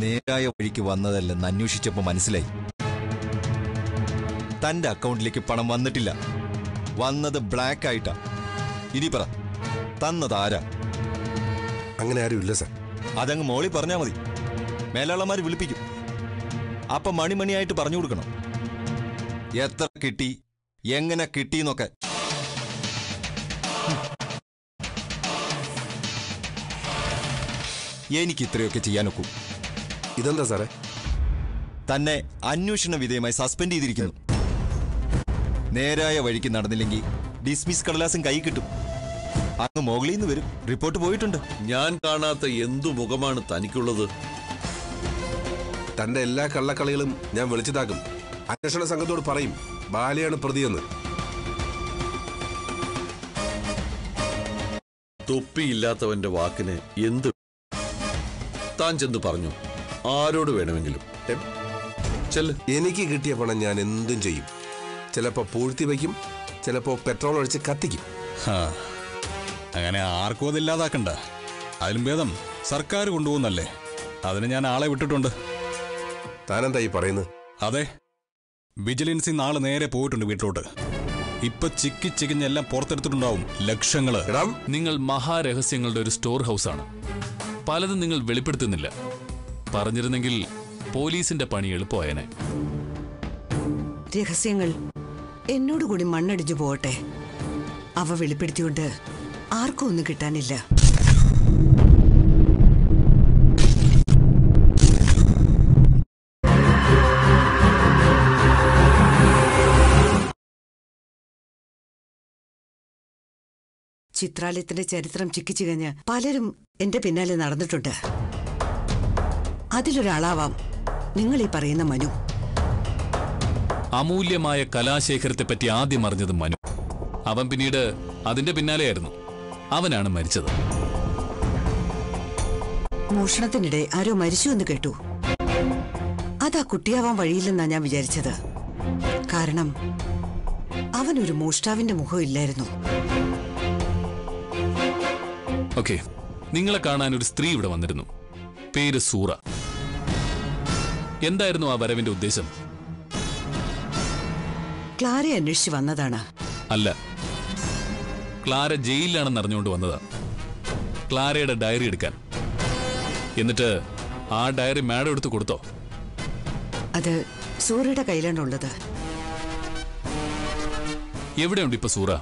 നേരായ വഴിക്ക് വന്നതല്ലെന്ന് അന്വേഷിച്ചപ്പോ മനസ്സിലായി തന്റെ അക്കൗണ്ടിലേക്ക് പണം വന്നിട്ടില്ല വന്നത് ബ്ലാക്ക് ആയിട്ടാ ഇനി പറ തന്നത് ആരാ അങ്ങനെ ആരും ഇല്ല സാർ അതങ്ങ് മോളി പറഞ്ഞാ മതി മേലാളന്മാര് വിളിപ്പിക്കും അപ്പൊ മണിമണിയായിട്ട് പറഞ്ഞു കൊടുക്കണം എത്ര കിട്ടി എങ്ങനെ കിട്ടിന്നൊക്കെ ഹും. എനിക്ക് ഇത്രയൊക്കെ ചെയ്യാനൊക്കൂ ഇതെന്താ സാറേ തന്നെ അന്വേഷണ വിധേയമായി സസ്പെൻഡ് ചെയ്തിരിക്കുന്നു നേരായ വഴിക്ക് നടന്നില്ലെങ്കിൽ ഡിസ്മിസ് കടലാസും കൈ കിട്ടും അങ്ങ് മോകളിൽ നിന്ന് വരും റിപ്പോർട്ട് പോയിട്ടുണ്ട് ഞാൻ കാണാത്ത എന്തു മുഖമാണ് തനിക്കുള്ളത് തന്റെ എല്ലാ കള്ളക്കളികളും ഞാൻ വിളിച്ചതാക്കും അന്വേഷണ സംഘത്തോട് പറയും ബാലയാണ് പ്രതിയെന്ന് തൊപ്പിയില്ലാത്തവന്റെ വാക്കിന് എന്ത് താൻ ചെന്ന് പറഞ്ഞു ആരോട് വേണമെങ്കിലും എ, ചെല്ല് എനിക്ക് കിട്ടിയ പണം ഞാൻ എന്തും ചെയ്യും ചിലപ്പോ പൂഴ്ത്തി വയ്ക്കും ചിലപ്പോ പെട്രോൾ ഒഴിച്ച് കത്തിക്കും ഹാ. അങ്ങനെ ആർക്കും അതില്ലാതാക്കണ്ട അതിലും ഭേദം സർക്കാർ കൊണ്ടുപോകുന്നല്ലേ അതിന് ഞാൻ ആളെ വിട്ടിട്ടുണ്ട് താനെന്താ ഈ പറയുന്നത് അതെ വിജിലൻസി നാളെ നേരെ പോയിട്ടുണ്ട് വീട്ടിലോട്ട് ഇപ്പൊ ചിക്കി ചികിഞ്ഞെല്ലാം പുറത്തെടുത്തിട്ടുണ്ടാവും ലക്ഷങ്ങള് എടാ നിങ്ങൾ മഹാരഹസ്യങ്ങളുടെ ഒരു സ്റ്റോർ ഹൗസാണ് പലതും നിങ്ങൾ വെളിപ്പെടുത്തുന്നില്ല പറഞ്ഞിരുന്നെങ്കിൽ പോലീസിന്റെ പണി എളുപ്പമായനെ രഹസ്യങ്ങൾ എന്നോട് കൂടി മണ്ണടിഞ്ഞു പോകട്ടെ അവ വെളിപ്പെടുത്തിയോണ്ട് ആർക്കും ഒന്നും കിട്ടാനില്ല ചിത്രാലയത്തിന്റെ ചരിത്രം ചിക്കിച്ചികഞ്ഞ് പലരും എന്റെ പിന്നാലെ നടന്നിട്ടുണ്ട് അതിലൊരാളാവാം നിങ്ങൾ ഈ പറയുന്ന മനു അമൂല്യമായ കലാശേഖരത്തെ പറ്റി ആദ്യം അറിഞ്ഞത് മനു അവൻ പിന്നീട് അതിന്റെ പിന്നാലെയായിരുന്നു അവനാണ് മരിച്ചത് മോഷണത്തിനിടെ ആരോ മരിച്ചു എന്ന് കേട്ടു അതാ കുട്ടിയാവാൻ വഴിയില്ലെന്നാ ഞാൻ വിചാരിച്ചത് കാരണം അവനൊരു മോഷ്ടാവിന്റെ മുഖം ഇല്ലായിരുന്നു ഓക്കെ നിങ്ങളെ കാണാൻ ഒരു സ്ത്രീ ഇവിടെ വന്നിരുന്നു പേര് സൂറ എന്തായിരുന്നു ആ വരവിന്റെ ഉദ്ദേശം ക്ലാരെ അന്വേഷിച്ച് വന്നതാണ് അല്ല ക്ലാര ജയിലിലാണെന്ന് അറിഞ്ഞുകൊണ്ട് വന്നതാ ക്ലാരയുടെ ഡയറി എടുക്കാൻ എന്നിട്ട് ആ ഡയറി മാഡം എടുത്ത് കൊടുത്തോ അത് സൂര്യയുടെ കയ്യിലാണുള്ളത് എവിടെയുണ്ട് ഇപ്പൊ സൂറ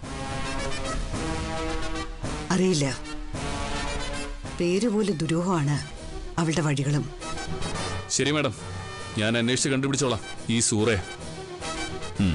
അറിയില്ല പേരുപോലെ ദുരൂഹമാണ് അവളുടെ വഴികളും ശരി മാഡം ഞാൻ അന്വേഷിച്ച് കണ്ടുപിടിച്ചോളാം ഈ സൂറെ ഉം.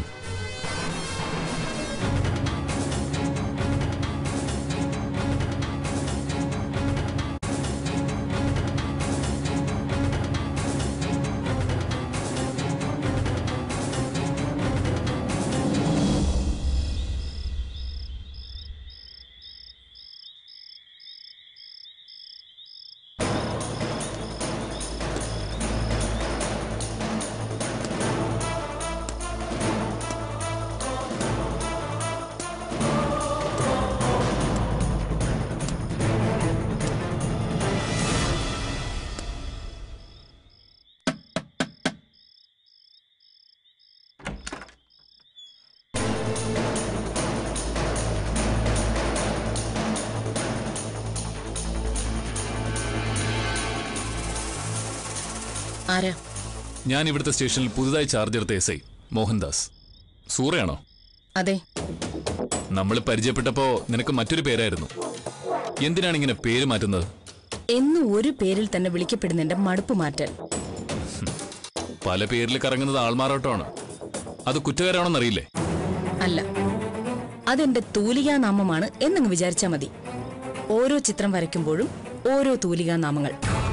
ആരാ ഞാൻ ഇവിടുത്തെ സ്റ്റേഷനിൽ പുതുതായി ചാർജ് എടുത്ത എസ് ഐ മോഹൻദാസ് സൂറയാണോ അതെ നമ്മൾ പരിചയപ്പെട്ടപ്പോ നിനക്ക് മറ്റൊരു പേരായിരുന്നു എന്തിനാണ് ഇങ്ങനെ പേര് മാറ്റുന്നത് എന്നും ഒരു പേരിൽ തന്നെ വിളിക്കപ്പെടുന്നതിന്റെ മടുപ്പ് മാറ്റാൻ പല പേരിൽ കറങ്ങുന്നത് ആൾമാറാട്ടമാണ് അത് കുറ്റകരമാണെന്നറിയില്ലേ അല്ല അതെന്റെ തൂലികാനാമമാണ് എന്നങ്ങ് വിചാരിച്ചാ മതി ഓരോ ചിത്രം വരയ്ക്കുമ്പോഴും ഓരോ തൂലികാനാമങ്ങൾ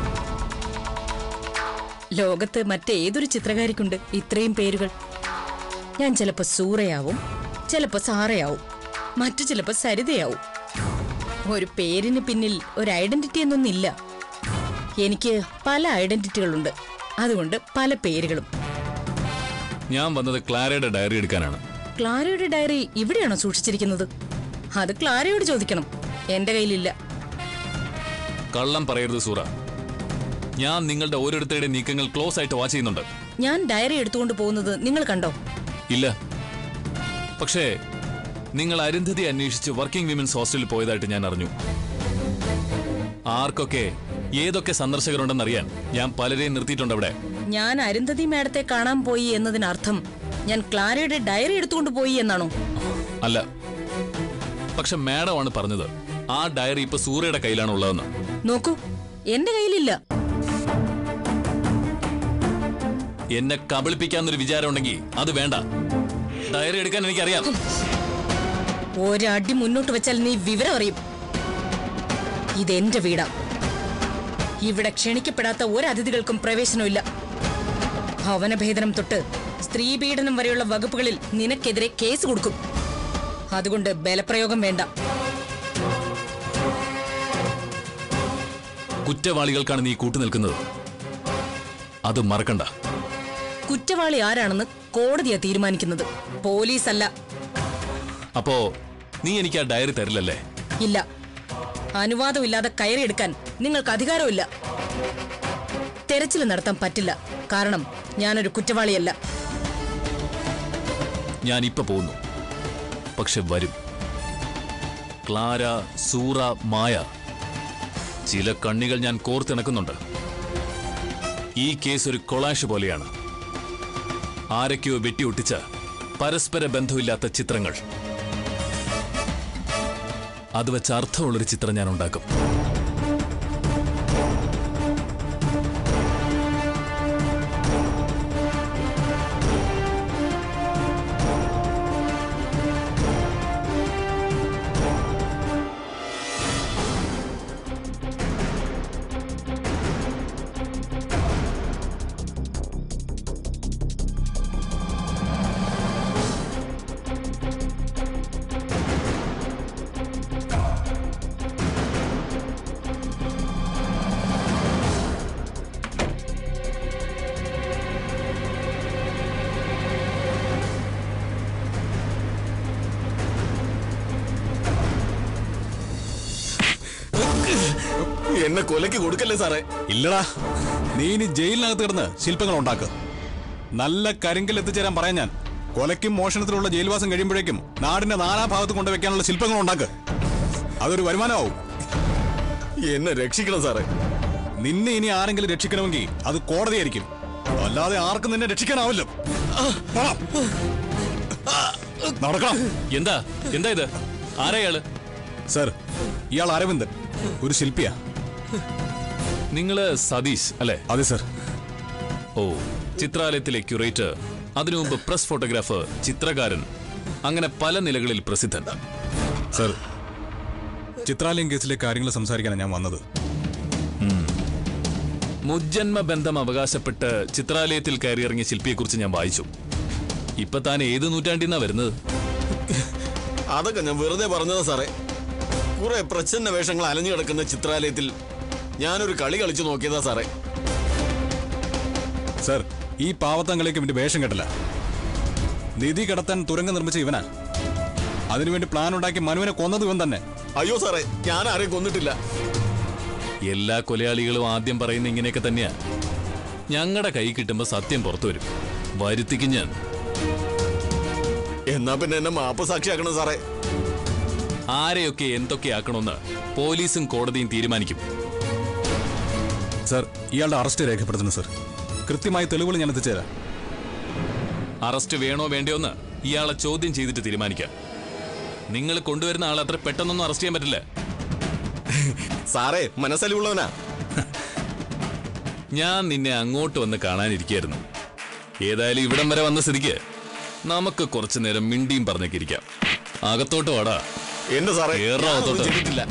ലോകത്ത് മറ്റേതൊരു ചിത്രകാരിക്കുണ്ട് ഇത്രയും പേരുകൾ ഞാൻ ചിലപ്പോ സൂറയാവും ചിലപ്പോ സാറയാവും മറ്റു ചിലപ്പോ സരിതയാവും ഒരു പേരിന് പിന്നിൽ ഒരു ഐഡന്റിറ്റി എന്നൊന്നില്ല എനിക്ക് പല ഐഡന്റിറ്റികളുണ്ട് അതുകൊണ്ട് പല പേരുകളും ഞാൻ വന്നത് ക്ലാരയുടെ ഡയറി എടുക്കാനാണ് ക്ലാരയുടെ ഡയറി ഇവിടെയാണോ സൂക്ഷിച്ചിരിക്കുന്നത് അത് ക്ലാരയോട് ചോദിക്കണം എന്റെ കയ്യിലില്ല കള്ളം പറയരുത് സൂറ ഞാൻ നിങ്ങളുടെ ഓരോരുത്തരുടെ നീക്കങ്ങൾ ക്ലോസ് ആയിട്ട് വാച്ച് ചെയ്യുന്നുണ്ട് ഞാൻ ഡയറി എടുത്തുകൊണ്ട് പോകുന്നത് നിങ്ങൾ കണ്ടോ ഇല്ല പക്ഷേ നിങ്ങൾ അരുന്ധതി അന്വേഷിച്ച് വർക്കിംഗ് വിമൻസ് ഹോസ്റ്റലിൽ പോയതായിട്ട് ഞാൻ അറിഞ്ഞു ആർക്കൊക്കെ ഏതൊക്കെ സന്ദർശകരുണ്ടെന്നറിയാൻ ഞാൻ പലരെയും നിർത്തിയിട്ടുണ്ട് അവിടെ ഞാൻ അരുന്ധതി മാഡത്തെ കാണാൻ പോയി എന്നതിനർത്ഥം ഞാൻ ക്ലാരയുടെ ഡയറി എടുത്തുകൊണ്ട് പോയി എന്നാണോ അല്ല പക്ഷെ മാഡമാണ് പറഞ്ഞത് ആ ഡയറി ഇപ്പൊ സൂര്യയുടെ കയ്യിലാണ് ഉള്ളതെന്ന് നോക്കൂ എന്റെ കയ്യിലില്ല എന്നെ കബളിപ്പിക്കാന്നൊരു വിചാരം ഉണ്ടെങ്കിൽ അത് വേണ്ട ഡയറി എടുക്കാൻ എനിക്കറിയാം ഒരടി മുന്നോട്ട് വെച്ചാൽ നീ വിവരം അറിയും ഇതെന്റെ വീടാ ഇവിടെ ക്ഷണിക്കപ്പെടാത്ത ഒരതിഥികൾക്കും പ്രവേശനമില്ല ഭവനഭേദനം തൊട്ട് സ്ത്രീപീഡനം വരെയുള്ള വകുപ്പുകളിൽ നിനക്കെതിരെ കേസ് കൊടുക്കും അതുകൊണ്ട് ബലപ്രയോഗം വേണ്ട കുറ്റവാളികൾക്കാണ് നീ കൂട്ടുനിൽക്കുന്നത് അത് മറക്കണ്ട കുറ്റവാളി ആരാണെന്ന് കോടതിയാ തീരുമാനിക്കുന്നത് പോലീസല്ല അപ്പോ നീ എനിക്ക് ആ ഡയറി തരില്ലല്ലേ ഇല്ല അനുവാദമില്ലാതെ കയറിയെടുക്കാൻ നിങ്ങൾക്ക് അധികാരമില്ല തെരച്ചിൽ നടത്താൻ പറ്റില്ല കാരണം ഞാനൊരു കുറ്റവാളിയല്ല ഞാൻ ഇപ്പൊ പോകുന്നു പക്ഷെ വരും ക്ലാര സൂറ മായ ചില കണ്ണികൾ ഞാൻ കോർത്തിണക്കുന്നുണ്ട് ഈ കേസ് ഒരു കൊളാഷ് പോലെയാണ് ആരൊക്കെയോ വെട്ടിയൊട്ടിച്ച പരസ്പര ബന്ധമില്ലാത്ത ചിത്രങ്ങൾ അത് വെച്ച് അർത്ഥമുള്ളൊരു ചിത്രം ഞാൻ ഉണ്ടാക്കും എന്നെ കൊലക്ക് കൊടുക്കല്ലേ സാറേ ഇല്ലടാ നീ ഇനി ജയിലിനകത്ത് കിടന്ന് ശില്പങ്ങൾ ഉണ്ടാക്ക് നല്ല കരിങ്കൽ എത്തിച്ചേരാൻ പറയാൻ ഞാൻ കൊലയ്ക്കും മോഷണത്തിലുള്ള ജയിൽവാസം കഴിയുമ്പോഴേക്കും നാടിന്റെ നാനാ ഭാഗത്ത് കൊണ്ടുവയ്ക്കാനുള്ള ശില്പങ്ങൾ ഉണ്ടാക്ക് അതൊരു വരുമാനമാവും എന്നെ രക്ഷിക്കണം സാറേ നിന്നെ ഇനി ആരെങ്കിലും രക്ഷിക്കണമെങ്കിൽ അത് കോടതിയായിരിക്കും അല്ലാതെ ആർക്കും നിന്നെ രക്ഷിക്കാനാവില്ല പോടാ. നടക്കണം എന്താ എന്താ ഇത് ആരായാള് സർ ഇയാൾ അരവിന്ദൻ ഒരു ശില്പിയാ നിങ്ങള് സതീഷ് അല്ലെ അതെ സർ ഓ ചിത്രാലയത്തിലെ ക്യൂറേറ്റർ അതിനു മുമ്പ് പ്രസ് ഫോട്ടോഗ്രാഫർ ചിത്രകാരൻ അങ്ങനെ പല നിലകളിൽ പ്രസിദ്ധൻ സർ ചിത്രാലയം കേസിലെ കാര്യങ്ങൾ സംസാരിക്കാനാണ് ഞാൻ വന്നത് മുജ്ജന്മ ബന്ധം അവകാശപ്പെട്ട് ചിത്രാലയത്തിൽ കയറിയിറങ്ങിയ ശില്പിയെക്കുറിച്ച് ഞാൻ വായിച്ചു ഇപ്പൊ താൻ ഏത് നൂറ്റാണ്ടിന്നാ വരുന്നത് അതൊക്കെ ഞാൻ വെറുതെ പറഞ്ഞതാ സാറേ കുറെ പ്രച്ഛന്ന വേഷങ്ങൾ അലഞ്ഞു കിടക്കുന്ന ചിത്രാലയത്തിൽ ഞാനൊരു കളി കളിച്ചു നോക്കിയതാ സാറേ സർ ഈ പാവത്തങ്ങളിലേക്ക് ഇവന്റെ വേഷം കെട്ടില്ല നിധി കടത്താൻ തുരങ്കം നിർമ്മിച്ച ഇവനാ അതിനുവേണ്ടി പ്ലാൻ ഉണ്ടാക്കി മനുവിനെ കൊന്നത് ഇവൻ തന്നെ അയ്യോ സാറേ ഞാൻ ആരെയും കൊന്നിട്ടില്ല എല്ലാ കൊലയാളികളും ആദ്യം പറയുന്ന ഇങ്ങനെയൊക്കെ തന്നെയാ ഞങ്ങളുടെ കൈ കിട്ടുമ്പോ സത്യം പുറത്തു വരും വരുത്തിക്കും ഞാൻ എന്നാ പിന്നെ എന്നെ മാപ്പ് സാക്ഷിയാക്കണം സാറേ ആരെയൊക്കെ എന്തൊക്കെ ആക്കണമെന്ന് പോലീസും കോടതിയും തീരുമാനിക്കും സർ ഇയാളുടെ അറസ്റ്റ് രേഖപ്പെടുത്തുന്നു സർ കൃത്യമായ തെളിവുകൾ ഞാൻ എത്തിച്ചേരാം അറസ്റ്റ് വേണോ വേണ്ടയോ എന്ന് ഇയാളെ ചോദ്യം ചെയ്തിട്ട് തീരുമാനിക്കാം നിങ്ങൾ കൊണ്ടുവരുന്ന ആളെ അത്ര പെട്ടെന്നൊന്നും അറസ്റ്റ് ചെയ്യാൻ പറ്റില്ല സാറേ മനസ്സലിവുള്ളവനാ ഞാൻ നിന്നെ അങ്ങോട്ട് വന്ന് കാണാനിരിക്കായിരുന്നു ഏതായാലും ഇവിടം വരെ വന്ന സ്ഥിതിക്ക് നമുക്ക് കുറച്ചു നേരം മിണ്ടിയും പറഞ്ഞൊക്കെ ഇരിക്കാം അകത്തോട്ട് വാടാ എന്റെ സാറേ കേറാ ഞാനൊന്നും അകത്തോട്ട്. ചെയ്തിട്ടില്ല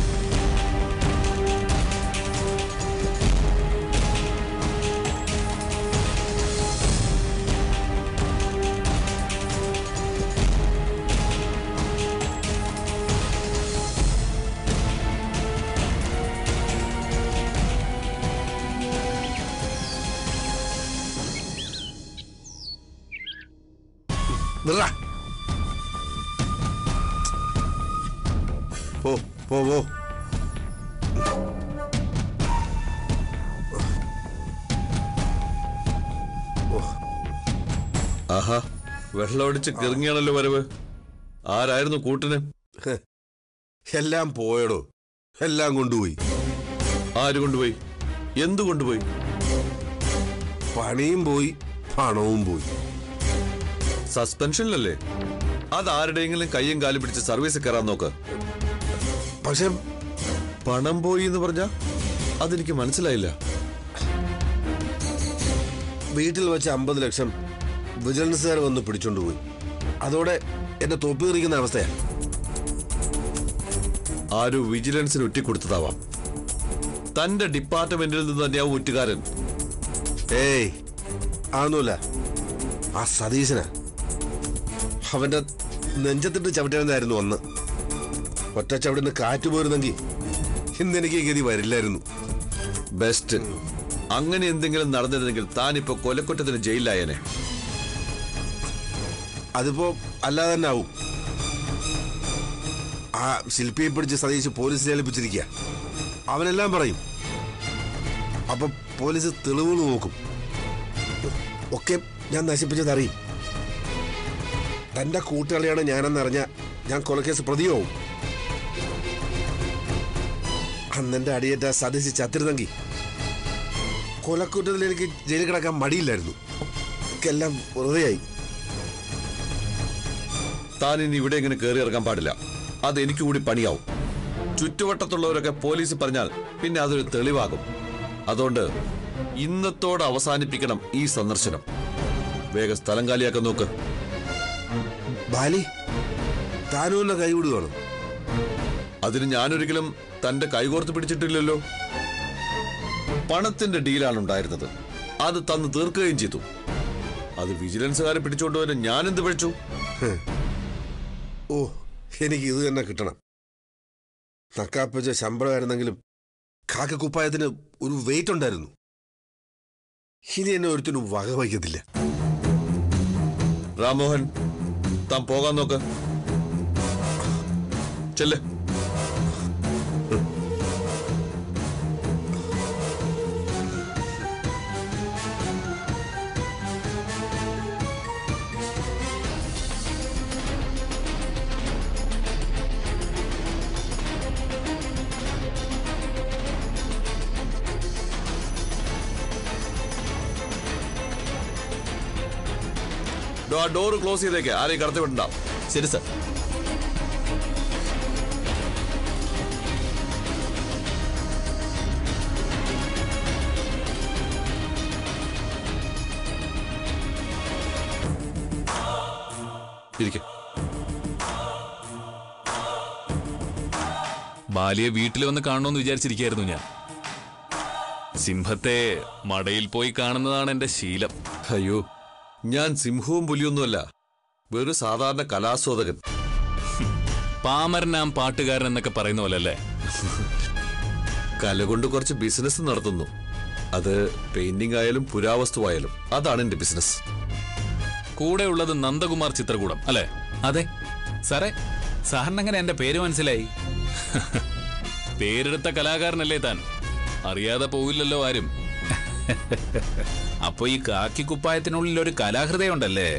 വിടറാ. പോ പോ പോ ആഹാ വെള്ളമടിച്ച് കിറങ്ങിയാണല്ലോ വരവ് ആരായിരുന്നു കൂട്ടിന് എല്ലാം പോയടോ എല്ലാം കൊണ്ടുപോയി ആര് കൊണ്ടുപോയി എന്തു കൊണ്ടുപോയി പണിയും പോയി പണവും പോയി സസ്പെൻഷനിലല്ലേ അതാരുടെയെങ്കിലും കയ്യും കാലും പിടിച്ച് സർവീസ് കയറാൻ നോക്ക് പക്ഷെ പണം പോയി എന്ന് പറഞ്ഞ അതെനിക്ക് മനസ്സിലായില്ല വീട്ടിൽ വെച്ച് അമ്പത് ലക്ഷം വിജിലൻസുകാർ വന്ന് പിടിച്ചോണ്ട് പോയി അതോടെ എന്റെ തൊപ്പി എറിക്കുന്ന അവസ്ഥയാ ആരും വിജിലൻസിന് ഒറ്റിക്കൊടുത്തതാവാം തന്റെ ഡിപ്പാർട്ട്മെന്റിൽ നിന്ന് തന്നെയാവും ഒറ്റുകാരൻ ഏയ് അതൊന്നുമില്ല ആ സതീശനാ അവന്റെ നെഞ്ചത്തിട്ട് ചവിട്ടേണ്ടതായിരുന്നു അന്ന് ഒറ്റ ചവിടുന്ന് കാറ്റ് പോരുന്നെങ്കിൽ ഇന്ന് എനിക്ക് ഈ ഗതി വരില്ലായിരുന്നു ബെസ്റ്റ് അങ്ങനെ എന്തെങ്കിലും നടന്നിരുന്നെങ്കിൽ താനിപ്പോ കൊലക്കുറ്റത്തിന് ജയിലിലായനെ അതിപ്പോ അല്ലാതെ തന്നെ ആവും ആ ശില്പിയെ പിടിച്ച് സതീശ് പോലീസിനെ ഏൽപ്പിച്ചിരിക്കുക അവനെല്ലാം പറയും അപ്പൊ പോലീസ് തെളിവുകൾ നോക്കും ഒക്കെ ഞാൻ നശിപ്പിച്ചതറിയും തന്റെ കൂട്ടുകളിയാണ് ഞാനെന്നറിഞ്ഞ ഞാൻ കൊലക്കേസ് പ്രതിയാവും അന്നെന്റെ അടിയേറ്റ സതീശ് ചത്തിരുന്നെങ്കിൽ കൊലക്കുറ്റത്തിൽ എനിക്ക് ജയിലിൽ കിടക്കാൻ മടിയില്ലായിരുന്നു എല്ലാം വെറുതെയായി താൻ ഇനി ഇവിടെ ഇങ്ങനെ കയറി ഇറങ്ങാൻ പാടില്ല അത് എനിക്ക് കൂടി പണിയാവും ചുറ്റുവട്ടത്തുള്ളവരൊക്കെ പോലീസ് പറഞ്ഞാൽ പിന്നെ അതൊരു തെളിവാകും അതുകൊണ്ട് ഇന്നത്തോടെ അവസാനിപ്പിക്കണം ഈ സന്ദർശനം വേഗം സ്ഥലം കാലിയാക്കാൻ നോക്ക് ബാലി താനും എന്നെ കൈവിടുകയാണ് അതിന് ഞാനൊരിക്കലും തന്റെ കൈകോർത്ത് പിടിച്ചിട്ടില്ലല്ലോ പണത്തിന്റെ ഡീലാണ് ഉണ്ടായിരുന്നത് അത് തന്ന് തീർക്കുകയും ചെയ്തു അത് വിജിലൻസുകാരെ പിടിച്ചുകൊണ്ടുവരെ ഞാൻ എന്ത് പഴിച്ചു ഓ എനിക്ക് ഇത് തന്നെ കിട്ടണം നക്കാപ്പിച്ച ശമ്പളമായിരുന്നെങ്കിലും കാക്കക്കുപ്പായത്തിന് ഒരു വെയിറ്റ് ഉണ്ടായിരുന്നു ഇനി എന്നെ ഒരുത്തിനും വക വയ്ക്കത്തില്ല രാമോഹൻ താൻ പോകാൻ നോക്ക് ചെല്ല് ദോ, ആ ഡോറ് ക്ലോസ് ചെയ്തേക്ക് ആരെയും കടത്തി വിടണ്ട ശരി സർ ഇരിക്കെ ബാലിയെ വീട്ടിൽ വന്ന് കാണണമെന്ന് വിചാരിച്ചിരിക്കായിരുന്നു ഞാൻ സിംഹത്തെ മടയിൽ പോയി കാണുന്നതാണ് എന്റെ ശീലം അയ്യോ ഞാൻ സിംഹവും പുലിയൊന്നുമല്ല വെറു സാധാരണ കലാസ്വാദകൻ പാമരനാം പാട്ടുകാരൻ എന്നൊക്കെ പറയുന്ന പോലെ അല്ലേ കല കൊണ്ട് കുറച്ച് ബിസിനസ് നടത്തുന്നു അത് പെയിന്റിംഗ് ആയാലും പുരാവസ്തുവായാലും അതാണ് എന്റെ ബിസിനസ് കൂടെ ഉള്ളത് നന്ദകുമാർ ചിത്രകൂടം അല്ലേ അതെ സാറേ സാറിനെങ്ങനെ എന്റെ പേര് മനസ്സിലായി പേരെടുത്ത കലാകാരനല്ലേ താൻ അറിയാതെ പോവില്ലല്ലോ ആരും അപ്പൊ ഈ കാക്കി കുപ്പായത്തിനുള്ളിൽ ഒരു കലാഹൃദയം ഉണ്ടല്ലേ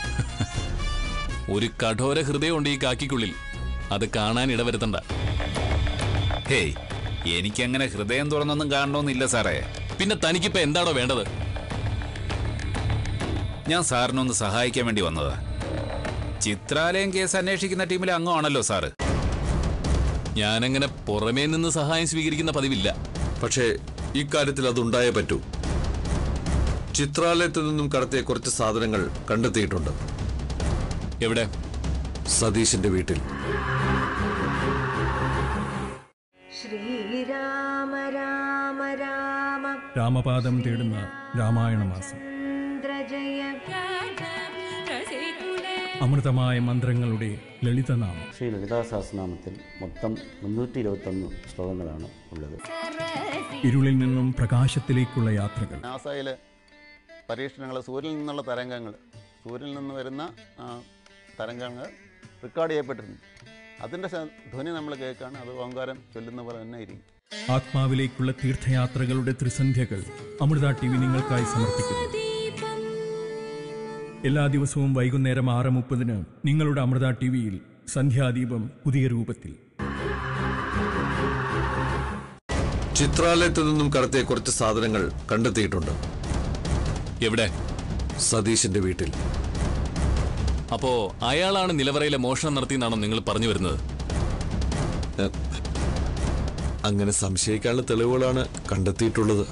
ഒരു കഠോര ഹൃദയമുണ്ട് ഈ കാക്കിക്കുള്ളിൽ അത് കാണാൻ ഇടവരുത്തണ്ട ഹേയ് എനിക്കങ്ങനെ ഹൃദയം തുറന്നൊന്നും കാണണമെന്നില്ല സാറേ പിന്നെ തനിക്കിപ്പോ എന്താണോ വേണ്ടത് ഞാൻ സാറിനൊന്ന് സഹായിക്കാൻ വേണ്ടി വന്നതാ ചിത്രാലയം കേസ് അന്വേഷിക്കുന്ന ടീമിലെ അംഗമാണല്ലോ സാറ് ഞാനങ്ങനെ പുറമേ നിന്ന് സഹായം സ്വീകരിക്കുന്ന പതിവില്ല പക്ഷേ ഇക്കാര്യത്തിൽ അതുണ്ടായേ പറ്റൂ ചിത്രാലയത്തിൽ നിന്നും കടത്തിയ കുറച്ച് സാധനങ്ങൾ കണ്ടെത്തിയിട്ടുണ്ട് എവിടെ സതീശിന്റെ വീട്ടിൽ ശ്രീരാമ രാമ രാമ രാമപാദം തേടുന്ന രാമായണ മാസം ഇന്ദ്രജയ അമൃതമായ മന്ത്രങ്ങളുടെ ലളിതനാമം ശ്രീ ലളിതാ സഹസ്രനാമത്തിൽ മൊത്തം മുന്നൂറ്റി ഇരുപത്തൊന്ന് ശ്ലോകങ്ങളാണ് ഉള്ളത് ഇരുളിൽ നിന്നും പ്രകാശത്തിലേക്കുള്ള യാത്രകൾ നാസയിലെ പരീക്ഷണങ്ങൾ സൂര്യനിൽ നിന്നുള്ള തരംഗങ്ങൾ സൂര്യനിൽ നിന്ന് വരുന്ന ആ, തരംഗങ്ങൾ റെക്കോർഡ് ചെയ്യപ്പെട്ടിട്ടുണ്ട് അതിൻ്റെ ശ- ധ്വനി നമ്മൾ കേൾക്കുകയാണ് അത് ഓങ്കാരം ചൊല്ലുന്ന പോലെ തന്നെ ഇരിക്കും ആത്മാവിലേക്കുള്ള തീർത്ഥയാത്രകളുടെ ത്രിസന്ധ്യകൾ അമൃത ടി വി നിങ്ങൾക്കായി സമർപ്പിക്കുന്നു എല്ലാ ദിവസവും വൈകുന്നേരം ആറ് മുപ്പതിന് നിങ്ങളുടെ അമൃത ടി വിയിൽ സന്ധ്യാദീപം പുതിയ രൂപത്തിൽ ചിത്രാലയത്തിൽ നിന്നും കടത്തിയ കുറച്ച് സാധനങ്ങൾ കണ്ടെത്തിയിട്ടുണ്ട് എവിടെ സതീശന്റെ വീട്ടിൽ അപ്പോ അയാളാണ് നിലവറയിലെ മോഷണം നടത്തിയെന്നാണോ നിങ്ങൾ പറഞ്ഞു വരുന്നത് എ, അങ്ങനെ സംശയിക്കാനുള്ള തെളിവുകളാണ് കണ്ടെത്തിയിട്ടുള്ളത്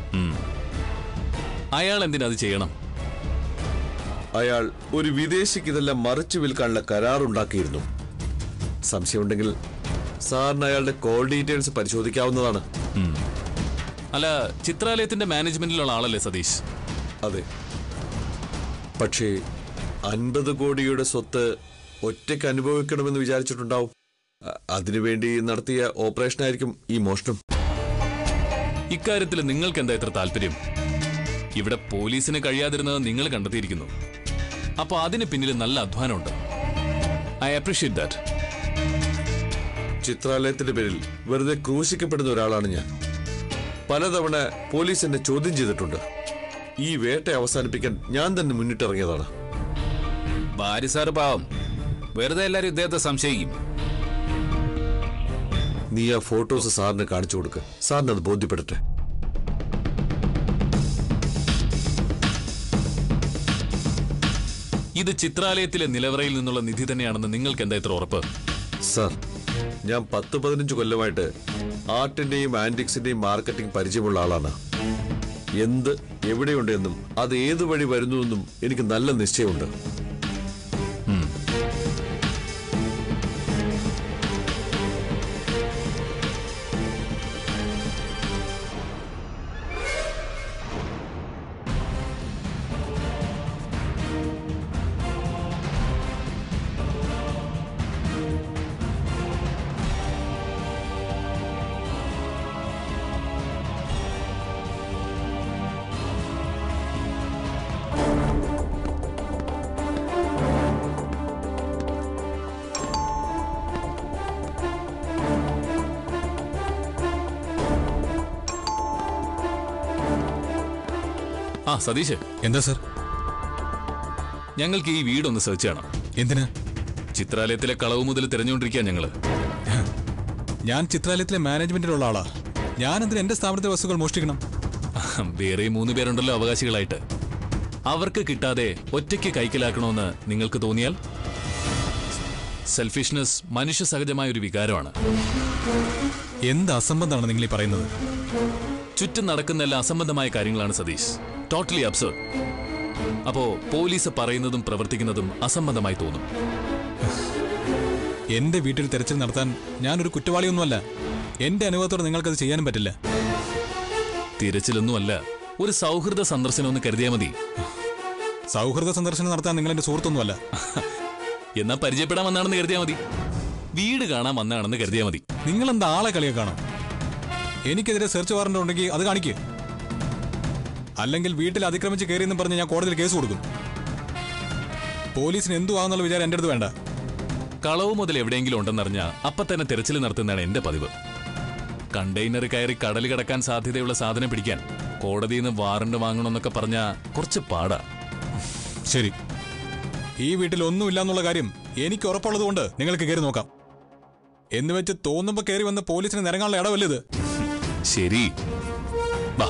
അയാൾ എന്തിനത് ചെയ്യണം അയാൾ ഒരു വിദേശിക്ക് ഇതെല്ലാം മറിച്ചു വിൽക്കാനുള്ള കരാറുണ്ടാക്കിയിരുന്നു സംശയമുണ്ടെങ്കിൽ സാറിന് അയാളുടെ കോൾ ഡീറ്റെയിൽസ് പരിശോധിക്കാവുന്നതാണ് അല്ല ചിത്രാലയത്തിന്റെ മാനേജ്മെന്റിലുള്ള ആളല്ലേ സതീഷ് അതെ പക്ഷേ അൻപത് കോടിയുടെ സ്വത്ത് ഒറ്റയ്ക്ക് അനുഭവിക്കണമെന്ന് വിചാരിച്ചിട്ടുണ്ടാവും അ- അതിനുവേണ്ടി നടത്തിയ ഓപ്പറേഷനായിരിക്കും ഈ മോഷണം ഇക്കാര്യത്തിൽ നിങ്ങൾക്ക് എന്താ ഇത്ര താല്പര്യം ഇവിടെ പോലീസിന് കഴിയാതിരുന്നത് നിങ്ങൾ കണ്ടെത്തിയിരിക്കുന്നു അപ്പൊ അതിന് പിന്നിൽ നല്ല അധ്വാനമുണ്ട് ഐ അപ്രീഷിയേറ്റ് ദാറ്റ് ചിത്രാലയത്തിന്റെ പേരിൽ വെറുതെ ക്രൂശിക്കപ്പെടുന്ന ഒരാളാണ് ഞാൻ പലതവണ പോലീസ് എന്നെ ചോദ്യം ചെയ്തിട്ടുണ്ട് ഈ വേട്ട അവസാനിപ്പിക്കാൻ ഞാൻ തന്നെ മുന്നിട്ടിറങ്ങിയതാണ് ഭാര്യ സാറ് പാവം വെറുതെ എല്ലാരും ഇദ്ദേഹത്തെ സംശയിക്കും നീ ആ ഫോട്ടോസ് സാറിന് കാണിച്ചു കൊടുക്ക് സാറിന് അത് ബോധ്യപ്പെടട്ടെ ഇത് ചിത്രാലയത്തിലെ നിലവറയിൽ നിന്നുള്ള നിധി തന്നെയാണെന്ന് നിങ്ങൾക്ക് എന്താ ഇത്ര ഉറപ്പ് സാർ ഞാൻ പത്ത് പതിനഞ്ച് കൊല്ലമായിട്ട് ആർട്ടിന്റെയും ആന്റിക്സിന്റെയും മാർക്കറ്റിംഗ് പരിചയമുള്ള ആളാണ് എന്ത് എവിടെയുണ്ട് എന്നും അത് ഏത് വഴി വരുന്നു എന്നും എനിക്ക് നല്ല നിശ്ചയമുണ്ട് ആ സതീഷ് എന്താ സർ ഞങ്ങൾക്ക് ഈ വീടൊന്ന് സെർച്ച് ചെയ്യണം എന്തിനാ ചിത്രാലയത്തിലെ കളവ് മുതൽ തിരഞ്ഞുകൊണ്ടിരിക്കുക ഞങ്ങള് ഞാൻ ചിത്രാലയത്തിലെ മാനേജ്മെന്റിലുള്ള ആളാ ഞാൻ എന്തിനാ എന്റെ സ്ഥാപനത്തിലെ വസ്തുക്കൾ മോഷ്ടിക്കണം വേറെ മൂന്ന് പേരുണ്ടല്ലോ അവകാശികളായിട്ട് അവർക്ക് കിട്ടാതെ ഒറ്റയ്ക്ക് കൈക്കലാക്കണമെന്ന് നിങ്ങൾക്ക് തോന്നിയാൽ സെൽഫിഷ്നെസ് മനുഷ്യ സഹജമായ ഒരു വികാരമാണ് എന്ത് അസംബന്ധമാണ് നിങ്ങൾ ഈ പറയുന്നത് ചുറ്റും നടക്കുന്ന എല്ലാ അസംബന്ധമായ കാര്യങ്ങളാണ് സതീഷ് ടോട്ടലി അബ്സർഡ് അപ്പോ പോലീസ് പറയുന്നതും പ്രവർത്തിക്കുന്നതും അസംബന്ധമായി തോന്നും എന്റെ വീട്ടിൽ തെരച്ചിൽ നടത്താൻ ഞാനൊരു കുറ്റവാളിയൊന്നുമല്ല എന്റെ അനുഭവത്തോടെ നിങ്ങൾക്കത് ചെയ്യാനും പറ്റില്ല തിരച്ചിലൊന്നുമല്ല ഒരു സൗഹൃദ സന്ദർശനം ഒന്ന് കരുതിയാൽ മതി സൗഹൃദ സന്ദർശനം നടത്താൻ നിങ്ങൾ എന്റെ സുഹൃത്തൊന്നുമല്ല എന്നാ പരിചയപ്പെടാൻ വന്നാണെന്ന് കരുതിയാൽ മതി വീട് കാണാൻ വന്നാണെന്ന് കരുതിയാൽ മതി നിങ്ങൾ എന്താ ആളെ കളിയാക്കാണോ എനിക്കെതിരെ സെർച്ച് വാറന്റ് ഉണ്ടെങ്കിൽ അത് കാണിക്കുക അല്ലെങ്കിൽ വീട്ടിൽ അതിക്രമിച്ച് കയറിയെന്ന് പറഞ്ഞ് ഞാൻ കോടതിയിൽ കേസ് കൊടുക്കും പോലീസിന് എന്തു ആകുന്നുള്ള വിചാരം എന്റെ അടുത്ത് വേണ്ട കളവ് മുതൽ എവിടെയെങ്കിലും ഉണ്ടെന്നറിഞ്ഞ അപ്പൊ തന്നെ തിരച്ചിൽ നടത്തുന്നതാണ് എന്റെ പതിവ് കണ്ടെയ്നർ കയറി കടൽ കിടക്കാൻ സാധ്യതയുള്ള സാധനം പിടിക്കാൻ കോടതിയിൽ നിന്ന് വാറണ്ട് വാങ്ങണമെന്നൊക്കെ പറഞ്ഞ കുറച്ച് പാടാ ശരി ഈ വീട്ടിൽ ഒന്നുമില്ല എന്നുള്ള കാര്യം എനിക്ക് ഉറപ്പുള്ളത് കൊണ്ട് നിങ്ങൾക്ക് കയറി നോക്കാം എന്ന് വെച്ച് തോന്നുമ്പോ കയറി വന്ന പോലീസിന് നിരങ്ങാനുള്ള ഇടവല്ലത് ശരി വാ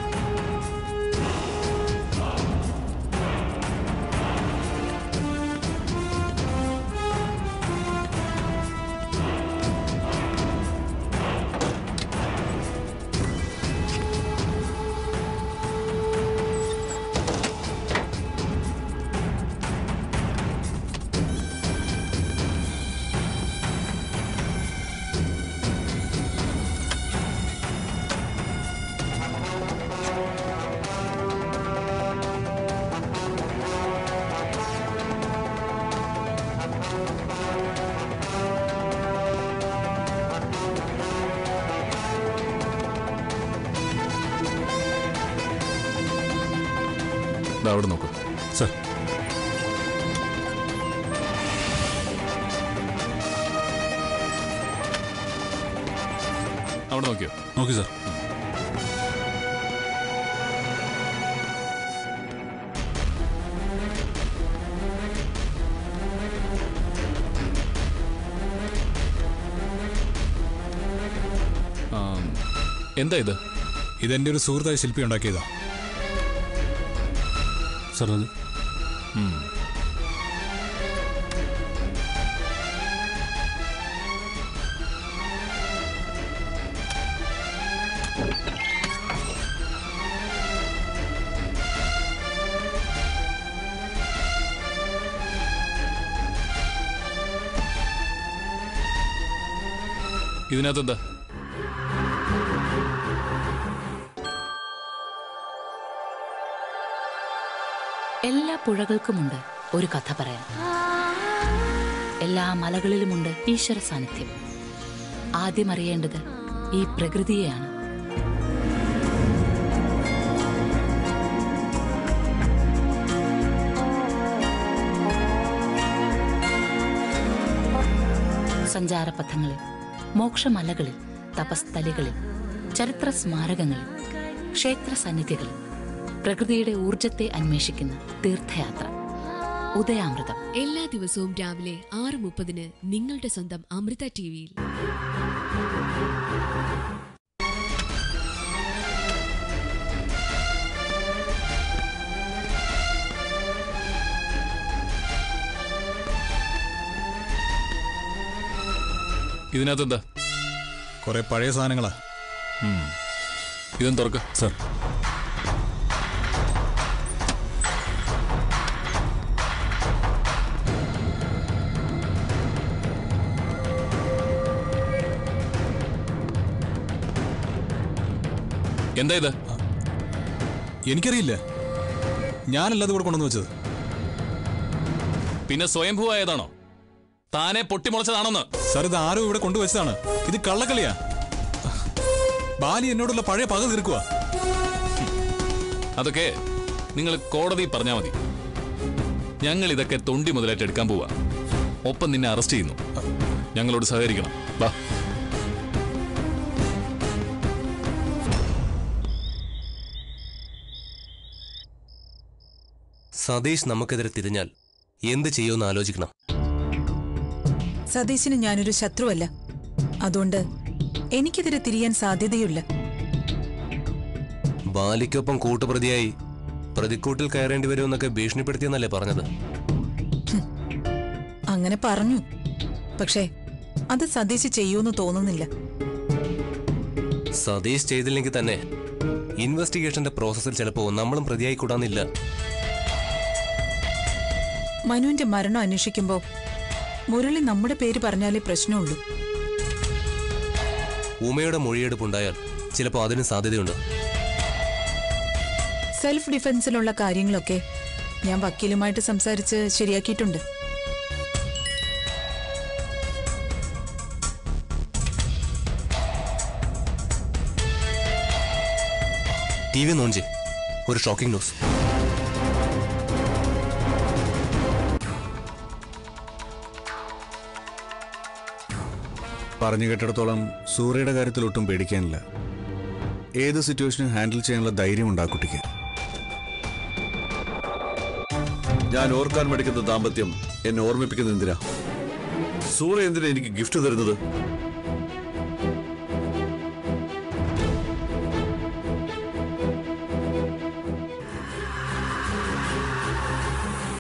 ദാ അവിടെ നോക്കൂ സർ അവിടെ നോക്കിയോ നോക്കി സർ എന്താ ഇത് ഇതെന്റെ ഒരു സുഹൃത്തായ ശില്പി ഉണ്ടാക്കിയതാ സാർ അത് ഇതിനകത്തെന്താ എല്ലാ പുഴകൾക്കുമുണ്ട് ഒരു കഥ പറയാൻ എല്ലാ മലകളിലുമുണ്ട് ഈശ്വര സാന്നിധ്യം ആദ്യം അറിയേണ്ടത് ഈ പ്രകൃതിയെയാണ് സഞ്ചാരപഥങ്ങളിൽ മോക്ഷമലകളിൽ തപസ്ഥലികളിൽ ചരിത്ര സ്മാരകങ്ങളിൽ ക്ഷേത്ര സന്നിധികളിൽ പ്രകൃതിയുടെ ഊർജത്തെ അന്വേഷിക്കുന്ന തീർത്ഥയാത്ര ഉദയാമൃതം എല്ലാ ദിവസവും രാവിലെ ആറ് മുപ്പതിന് നിങ്ങളുടെ സ്വന്തം അമൃത ടിവിയിൽ ഇതിനകത്തെന്താ കുറെ പഴയ സാധനങ്ങളാ ഇതും തുറക്ക സാർ എന്താ ഇത് എനിക്കറിയില്ല ഞാനല്ല ഇത് ഇവിടെ കൊണ്ടുവന്ന് വെച്ചത് പിന്നെ സ്വയംഭൂവായതാണോ താനെ പൊട്ടിമുളച്ചതാണെന്ന് സാർ ഇത് ആരോ ഇവിടെ കൊണ്ടുവച്ചതാണ് ഇത് കള്ളക്കളിയാ ബാലി എന്നോടുള്ള പഴയ പക തീർക്കുക അതൊക്കെ നിങ്ങൾ കോടതി പറഞ്ഞാൽ മതി ഞങ്ങൾ ഇതൊക്കെ തൊണ്ടി മുതലായിട്ട് എടുക്കാൻ പോവാ ഒപ്പം നിന്നെ അറസ്റ്റ് ചെയ്യുന്നു ഞങ്ങളോട് സഹകരിക്കണം വാ സതീഷ് നമുക്കെതിരെ തിരിഞ്ഞാൽ എന്ത് ചെയ്യുമെന്ന് ആലോചിക്കണം സതീശിന് ഞാനൊരു ശത്രുവല്ല അതുകൊണ്ട് എനിക്കെതിരെ തിരിയാൻ സാധ്യതയില്ല ബാലിക്കൊപ്പം കൂട്ടുപ്രതിയായി പ്രതിക്കൂട്ടിൽ കയറേണ്ടി വരുമെന്നൊക്കെ ഭീഷണിപ്പെടുത്തിയെന്നല്ലേ പറഞ്ഞത് അങ്ങനെ പറഞ്ഞു പക്ഷേ അത് സതീശ് ചെയ്യൂന്ന് തോന്നുന്നില്ല സതീഷ് ചെയ്തില്ലെങ്കിൽ തന്നെ ഇൻവെസ്റ്റിഗേഷന്റെ പ്രോസസ്സിൽ ചിലപ്പോൾ നമ്മളും പ്രതിയായി കൂടാന്നില്ല മനുവിന്റെ മരണം അന്വേഷിക്കുമ്പോ മുരളി നമ്മുടെ പേര് പറഞ്ഞാലേ പ്രശ്നമുള്ളൂ ഉമയുടെ മൊഴിയെടുപ്പുണ്ടായാൽ ചിലപ്പോൾ അതിന് സാധ്യതയുണ്ട് സെൽഫ് ഡിഫൻസിലുള്ള കാര്യങ്ങളൊക്കെ ഞാൻ വക്കീലുമായിട്ട് സംസാരിച്ച് ശരിയാക്കിയിട്ടുണ്ട് ടി വി നോൺ ചെയ് ഒരു ഷോക്കിംഗ് ന്യൂസ് പറഞ്ഞു കേട്ടിടത്തോളം സൂര്യയുടെ കാര്യത്തിൽ ഒട്ടും പേടിക്കാനില്ല ഏത് സിറ്റുവേഷനും ഹാൻഡിൽ ചെയ്യാനുള്ള ധൈര്യമുണ്ട് ആ കുട്ടിക്ക് ഞാൻ ഓർക്കാൻ മടിക്കുന്ന ദാമ്പത്യം എന്നെ ഓർമ്മിപ്പിക്കുന്ന എന്തിനാ സൂര്യ എന്തിനാ എനിക്ക് ഗിഫ്റ്റ് തരുന്നത്